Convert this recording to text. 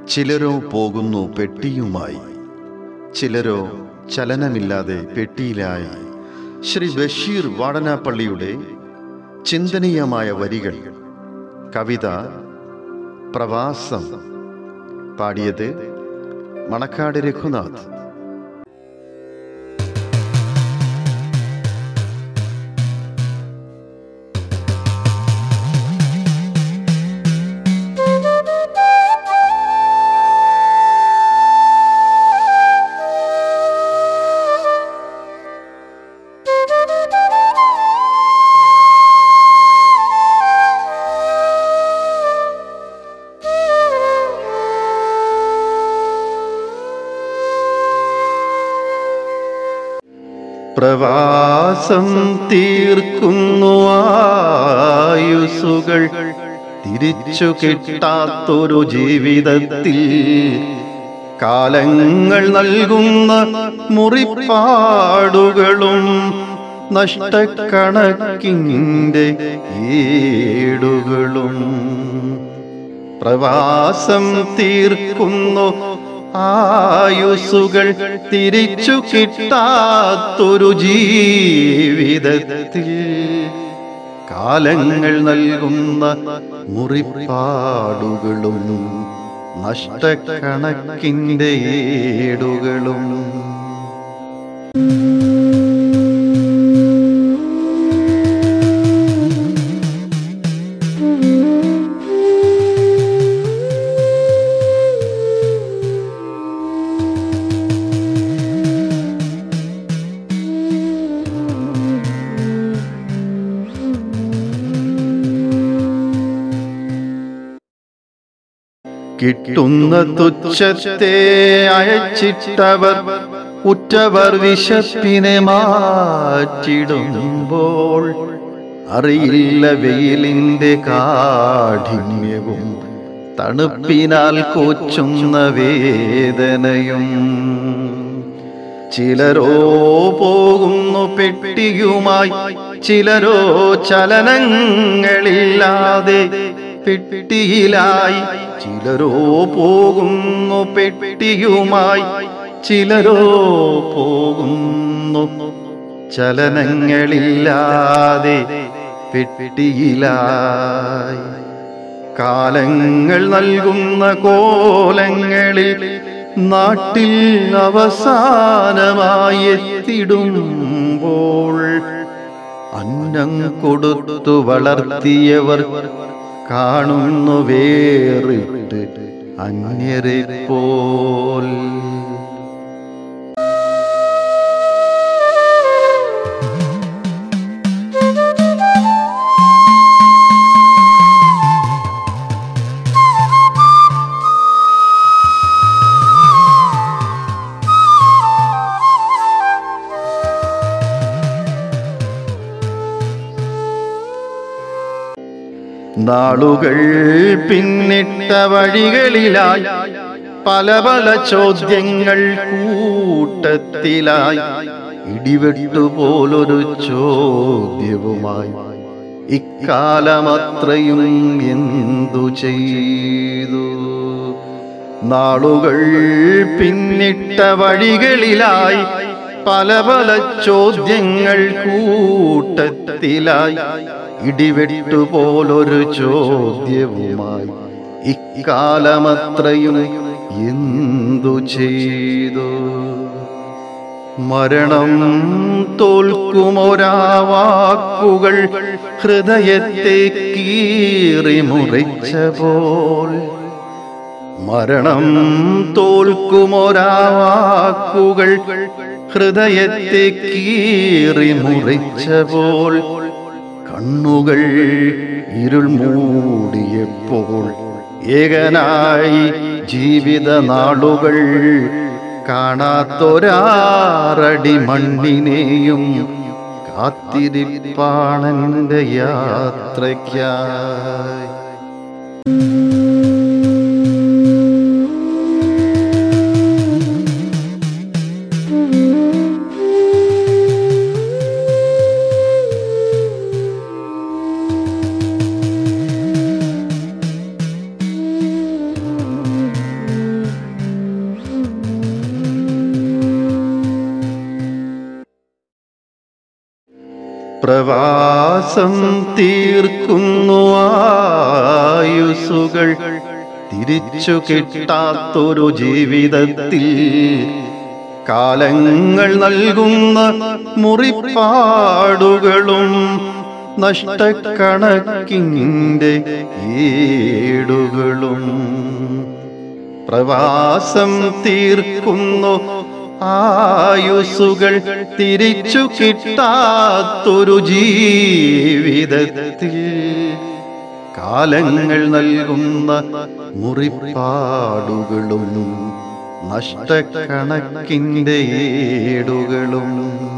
ചിലരോ പോകുന്നു പെട്ടിയുമായി ചിലരോ ചലനമില്ലാതെ പെട്ടിയിലായി ശ്രീ ബഷീർ വാടനാപ്പള്ളിയുടെ ചിന്തനീയമായ വരികൾ കവിത പ്രവാസം പാടിയത് മണക്കാട് രഘുനാഥ് പ്രവാസം തീർക്കുന്നു ആയുസുകൾ തിരിച്ചു കിട്ടാത്തൊരു ജീവിതത്തിൽ കാലങ്ങൾ നൽകുന്ന മുറിപ്പാടുകളും നഷ്ടക്കണക്കിൻ്റെ ഏടുകളും പ്രവാസം തീർക്കുന്നു ആയുസുകൾ തിരിച്ചു കിട്ടാത്തൊരു ജീവിതത്തിൽ കാലങ്ങൾ നൽകുന്ന മുറിപ്പാടുകളും നഷ്ടക്കണക്കിൻ്റെ ഏടുകളും കിട്ടുന്ന തുച്ഛത്തെ അയച്ചിട്ടവർ ഉറ്റവർ വിശപ്പിനെ മാറ്റിടുമ്പോൾ അറിയില്ല വെയിലിന്റെ കാഠിന്യവും തണുപ്പിനാൽ കോച്ചുന്ന വേദനയും ചിലരോ പോകുന്നു പെട്ടിയുമായി ചിലരോ ചലനങ്ങളില്ലാതെ പെട്ടിയിലായി ചിലരോ പോകുന്നു പെട്ടിയുമായി ചിലരോ പോകുന്നു ചലനങ്ങളില്ലാതെ പെട്ടിയിലായി കാലങ്ങൾ നൽകുന്ന കോലങ്ങളിൽ നാട്ടിൽ അവസാനമായി എത്തിടുമ്പോൾ അന്നം കൊടുത്തു വളർത്തിയവർ കാണുന്നു വേറിട്ട് അന്യരെ പോൽ നാളുകൾ പിന്നിട്ട വഴികളിലായി പല പല ചോദ്യങ്ങൾ കൂട്ടത്തിലായി ഇടിവെട്ടു പോലൊരു ചോദ്യവുമായി ഇക്കാലമത്രയും എന്തു ചെയ്തു നാളുകൾ പിന്നിട്ട വഴികളിലായി പല പല ചോദ്യങ്ങൾ കൂട്ടത്തിലായി ഇടിവെട്ടു പോലൊരു ചോദ്യവുമായി ഇക്കാലമത്രയും എന്തു ചെയ്തു മരണം തോൽക്കുമൊരാ വാക്കുകൾ ഹൃദയത്തെ കീറി മുറിച്ച പോൽ മരണം തോൽക്കുമൊരാ വാക്കുകൾ ഹൃദയത്തെ കീറി മുറിച്ച പോൽ കണ്ണുകൾ ഇരുൾ മൂടിയപ്പോൾ ഏകനായി ജീവിത നാളുകൾ കാണാത്തൊരാറടി മണ്ണിനെയും കാത്തിരിപ്പാണെന്റെ യാത്രയ്ക്കായി പ്രവാസം തീർക്കുന്നു ആയുസുകൾ തിരിച്ചു കിട്ടാത്തൊരു ജീവിതത്തിൽ കാലങ്ങൾ നൽകുന്ന മുറിപ്പാടുകളും നഷ്ടക്കണക്കിൻ്റെ ഏടുകളും പ്രവാസം തീർക്കുന്നു ആയുസുകൾ തിരിച്ചു കിട്ടാത്തൊരു ജീവിതത്തിൽ കാലങ്ങൾ നൽകുന്ന മുറിപ്പാടുകളും നഷ്ടക്കണക്കിൻ്റെ ഏടുകളും